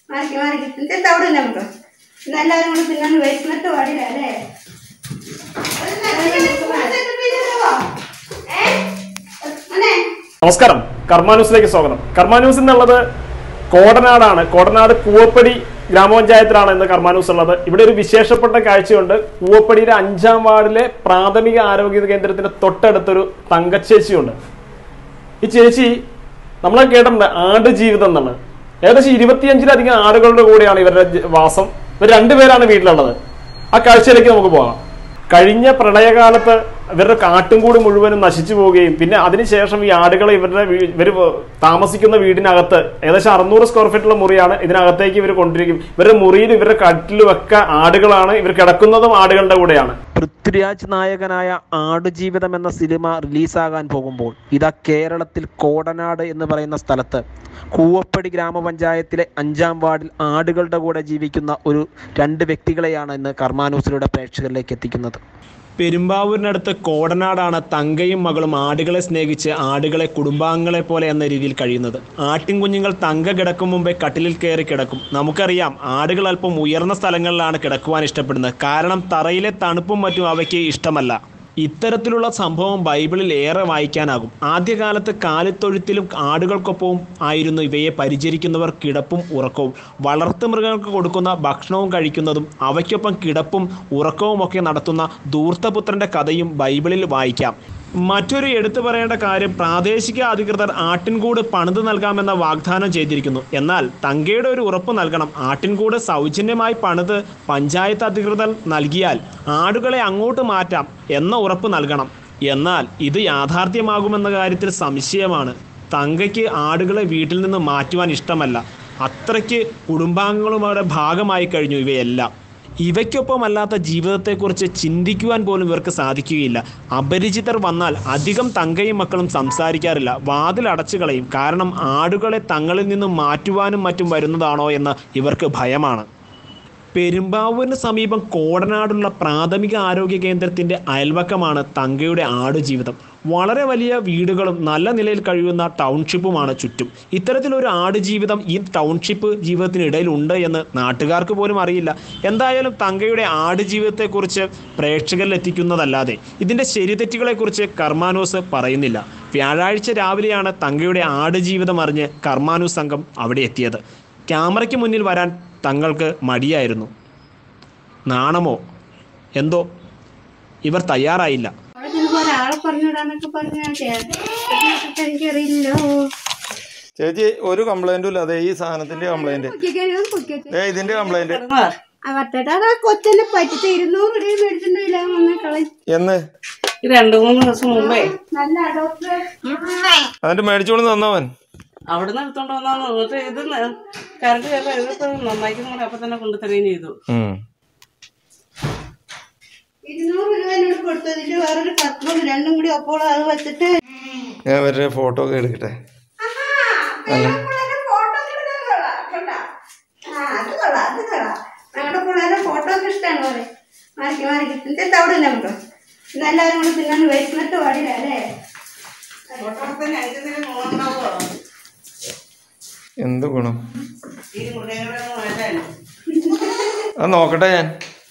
മാറിക്ക് മാറിക്ക് എന്നിട്ട് തവിട് നമുക്ക് ഇന്ന് എല്ലാവരും കൂടി തിന്നാൻ വരുന്നിട്ട് പാടില്ല അല്ലേ നമസ്കാരം കർമ്മ ന്യൂസിലേക്ക് സ്വാഗതം കർമ്മ ന്യൂസ് എന്നുള്ളത് കോടനാടാണ് കോടനാട് കൂവപ്പടി ഗ്രാമപഞ്ചായത്തിലാണ് ഇന്ന് കർമ്മ ന്യൂസ് ഉള്ളത് ഇവിടെ ഒരു വിശേഷപ്പെട്ട കാഴ്ചയുണ്ട് കൂവപ്പടിയിലെ അഞ്ചാം വാർഡിലെ പ്രാഥമിക ആരോഗ്യ കേന്ദ്രത്തിന്റെ തൊട്ടടുത്തൊരു തങ്കച്ചേച്ചിയുണ്ട് ഈ ചേച്ചി നമ്മളെ കേട്ടിട്ടുണ്ട് ആട് ജീവിതം എന്നാണ് ഏകദേശം ഇരുപത്തിയഞ്ചിലധികം ആടുകളുടെ കൂടെയാണ് ഇവരുടെ ജ- വാസം ഇവർ രണ്ടുപേരാണ് വീട്ടിലുള്ളത് ആ കാഴ്ചയിലേക്ക് നമുക്ക് പോകാം കഴിഞ്ഞ പ്രളയകാലത്ത് ഇവരുടെ കാട്ടുംകൂട് മുഴുവനും നശിച്ചു പോവുകയും പിന്നെ അതിനുശേഷം ഈ ആടുകൾ ഇവരുടെ വീ- ഇവർ താമസിക്കുന്ന വീടിനകത്ത് ഏകദേശം അറുന്നൂറ് സ്ക്വയർ ഫീറ്റുള്ള മുറിയാണ് ഇതിനകത്തേക്ക് ഇവർ കൊണ്ടിരിക്കും ഇവരുടെ മുറിയിലും ഇവരുടെ കട്ടിലും ഒക്കെ ആടുകളാണ് ഇവർ കിടക്കുന്നതും ആടുകളുടെ കൂടെയാണ് പൃഥ്വിരാജ് നായകനായ ആടുജീവിതം എന്ന സിനിമ റിലീസാകാൻ പോകുമ്പോൾ ഇതാ കേരളത്തിൽ കോടനാട് എന്ന് പറയുന്ന സ്ഥലത്ത് കൂവപ്പടി ഗ്രാമപഞ്ചായത്തിലെ അഞ്ചാം വാർഡിൽ ആടുകളുടെ കൂടെ ജീവിക്കുന്ന ഒരു രണ്ട് വ്യക്തികളെയാണ് ഇന്ന് കർമാനൂസിലൂടെ പ്രേക്ഷകരിലേക്ക് എത്തിക്കുന്നത് പെരുമ്പാവൂരിനടുത്ത് കോടനാടാണ് തങ്കയും മകളും ആടുകളെ സ്നേഹിച്ച് ആടുകളെ കുടുംബാംഗങ്ങളെ പോലെ എന്ന രീതിയിൽ കഴിയുന്നത് ആട്ടിൻകുഞ്ഞുങ്ങൾ തങ്ക കിടക്കും മുമ്പേ കട്ടിലിൽ കയറി കിടക്കും നമുക്കറിയാം ആടുകൾ അല്പം ഉയർന്ന സ്ഥലങ്ങളിലാണ് കിടക്കുവാൻ ഇഷ്ടപ്പെടുന്നത് കാരണം തറയിലെ തണുപ്പും മറ്റും അവയ്ക്ക് ഇഷ്ടമല്ല ഇത്തരത്തിലുള്ള സംഭവം ബൈബിളിൽ ഏറെ വായിക്കാനാകും ആദ്യകാലത്ത് കാലിത്തൊഴുത്തിലും ആടുകൾക്കൊപ്പവും ആയിരുന്നു ഇവയെ പരിചരിക്കുന്നവർ കിടപ്പും ഉറക്കവും വളർത്തു മൃഗങ്ങൾക്ക് കൊടുക്കുന്ന ഭക്ഷണവും കഴിക്കുന്നതും അവയ്ക്കൊപ്പം കിടപ്പും ഉറക്കവും ഒക്കെ നടത്തുന്ന ധൂർത്തപുത്രന്റെ കഥയും ബൈബിളിൽ വായിക്കാം മറ്റൊരു എടുത്തു പറയേണ്ട കാര്യം പ്രാദേശിക അധികൃതർ ആട്ടിൻകൂട് പണിത് നൽകാമെന്ന വാഗ്ദാനം ചെയ്തിരിക്കുന്നു എന്നാൽ തങ്കയുടെ ഒരു ഉറപ്പ് നൽകണം ആട്ടിൻകൂട് സൗജന്യമായി പണിത് പഞ്ചായത്ത് അധികൃതർ നൽകിയാൽ ആടുകളെ അങ്ങോട്ട് മാറ്റാം എന്ന ഉറപ്പ് നൽകണം എന്നാൽ ഇത് യാഥാർത്ഥ്യമാകുമെന്ന കാര്യത്തിൽ സംശയമാണ് തങ്കയ്ക്ക് ആടുകളെ വീട്ടിൽ നിന്ന് മാറ്റുവാൻ ഇഷ്ടമല്ല അത്രയ്ക്ക് കുടുംബാംഗങ്ങളുമാരുടെ ഭാഗമായി കഴിഞ്ഞു ഇവയെല്ലാം ഇവയ്ക്കൊപ്പമല്ലാത്ത ജീവിതത്തെക്കുറിച്ച് ചിന്തിക്കുവാൻ പോലും ഇവർക്ക് സാധിക്കുകയില്ല അപരിചിതർ വന്നാൽ അധികം തങ്കയും മക്കളും സംസാരിക്കാറില്ല വാതിൽ അടച്ചു കളയും കാരണം ആടുകളെ തങ്ങളിൽ നിന്നും മാറ്റുവാനും മറ്റും വരുന്നതാണോ എന്ന് ഇവർക്ക് ഭയമാണ് പെരുമ്പാവൂരിന് സമീപം കോടനാടുള്ള പ്രാഥമിക ആരോഗ്യ കേന്ദ്രത്തിന്റെ അയൽവക്കമാണ് തങ്കയുടെ ആടുജീവിതം വളരെ വലിയ വീടുകളും നല്ല നിലയിൽ കഴിയുന്ന ടൗൺഷിപ്പുമാണ് ചുറ്റും ഇത്തരത്തിലൊരു ആടുജീവിതം ഈ ടൗൺഷിപ്പ് ജീവിതത്തിനിടയിൽ ഉണ്ട് എന്ന് നാട്ടുകാർക്ക് പോലും അറിയില്ല എന്തായാലും തങ്കയുടെ ആടുജീവിതത്തെക്കുറിച്ച് പ്രേക്ഷകരിൽ എത്തിക്കുന്നതല്ലാതെ ഇതിൻ്റെ ശരിതെറ്റുകളെക്കുറിച്ച് കർമാനോസ് പറയുന്നില്ല വ്യാഴാഴ്ച രാവിലെയാണ് തങ്കയുടെ ആടുജീവിതം അറിഞ്ഞ് കർമാനൂസ് സംഘം അവിടെ എത്തിയത് ക്യാമറയ്ക്ക് മുന്നിൽ വരാൻ തങ്ങൾക്ക് മടിയായിരുന്നു നാണമോ എന്തോ ഇവർ തയ്യാറായില്ല അവിടെ ചെന്നപ്പോ ഒരാളെ പറഞ്ഞിടാന്നൊക്കെ പറഞ്ഞാൽ എനിക്കറിയില്ലോ ചേച്ചി ഒരു കംപ്ലൈന്റും ഇല്ല അതെ ഈ സാധനത്തിന്റെ കംപ്ലൈന്റ് ഏ ഇതിന്റെ കംപ്ലൈന്റ് അവത്തേട്ടാ ആ കൊച്ചനെ പറ്റിച്ച് ഇരുന്നൂറ് രൂപ മേടിച്ചിട്ടില്ല വന്ന് കളി എന്ന് ഇത് രണ്ടു മൂന്ന് ദിവസം മുമ്പേ നല്ല ഡോക്ടറെ എന്നിട്ട് മേടിച്ചോണ്ട് തന്നവൻ അവിടുന്ന് എടുത്തോണ്ട് വന്നാന്ന് എന്നിട്ട് ഇത് കറണ്ട് കയറി ഇതിപ്പോ നന്നായിക്കുന്ന കൂടെ അപ്പൊ തന്നെ കൊണ്ടുതരുകയും ചെയ്തു ഉം. ഇരുന്നൂറ് രൂപ എന്നോട് കൊടുത്തതില് വേറൊരു പത്രം രണ്ടും കൂടി അപ്പോൾ അത് വെച്ചിട്ട് ഞാൻ ഇവരുടെ ഫോട്ടോ ഒക്കെ എടുക്കട്ടെ ഞങ്ങളുടെ പിള്ളേരെ ഫോട്ടോ ഒക്കെ ഇഷ്ടമാണ് പോലെ മാറിക്ക് മാറിക്ക് എന്നിട്ട് തവിട് നമുക്ക് ഇന്ന് എല്ലാവരും കൂടി തിന്നാൻ വരുന്നിട്ട് പാടില്ല അല്ലേ എന്ത് ഗുണം ഈ മൃഗങ്ങളെ മാറ്റാൻ അത് നോക്കട്ടെ ഞാൻ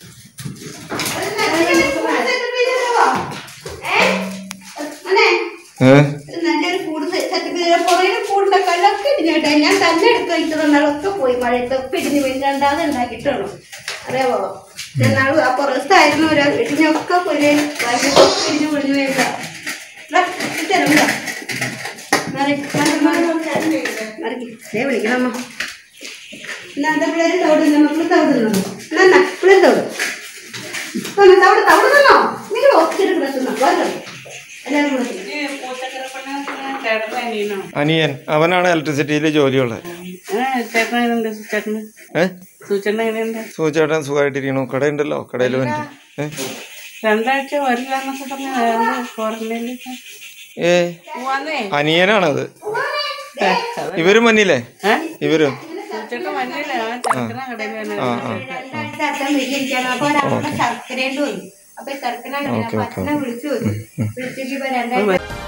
ഏ നല്ലൊരു കൂടുതൽ പുറകിൽ കൂടുതൽ കല്ലൊക്കെ ഇടിഞ്ഞോട്ടെ ഞാൻ തന്നെ എടുത്ത് വയ്ക്കുന്നതൊക്കെ പോയി മഴയത്തൊക്കെ ഇടിഞ്ഞ് പോയി രണ്ടാമത് ഉണ്ടാക്കിയിട്ടുള്ളൂ അറിയാമോ എന്നാളും ആ പുറത്തായിരുന്നു ഒരു ഇടിഞ്ഞൊക്കെ പോലെ വയലൊക്കെ ഇടിഞ്ഞ് പൊളിഞ്ഞു പോയില്ല വിളിക്കണം അമ്മ എന്നാ എന്താ പിള്ളേര് തവിടുന്നു മക്കള് തവിടുന്നു എന്നാ പിള്ളേർ തവിടും തവിട് തവിടുന്നോ നിങ്ങൾ ഒത്തിരി കിടത്തുന്നോ വേറെ എല്ലാവരും കൂടെ തിന്നും. ഈ പൂച്ചക്കരപ്പണ്ണ ചേട്ടൻ്റെ അനിയനോ അനിയൻ അവനാണ് ഇലക്ട്രിസിറ്റിയിൽ ജോലിയുള്ളത് ആ ചേട്ടൻ എങ്ങനെയുണ്ട് ചേട്ടന് ഏ സൂചന എങ്ങനെയുണ്ട് സൂചേട്ടൻ സുഖമായിട്ടിരിക്കണു കടയുണ്ടല്ലോ കടയിൽ വന്നിട്ട് ഏ രണ്ടാഴ്ച വരില്ല എന്നൊക്കെ പറഞ്ഞ് ക്വാറന്റൈനിൽ ഏ പോവാന്നേ അനിയനാണത് ഇവരും മഞ്ഞില്ലേ ഏ ഇവരും ചേട്ടൻ മഞ്ഞില്ല ആ ചെറുക്കന കടയിൽ തന്നെ ആ ആ രണ്ടാഴ്ച അച്ഛൻ വീട്ടിലിരിക്കാണ് അപ്പൊ ഒരാളുടെ ശർക്കരേണ്ട് പോയി അപ്പൊ ഈ ശർക്കര അപ്പൊ അച്ഛനെ വിളിച്ചു വിളിച്ചിട്ട് ഇപ്പൊ രണ്ടാഴ്ച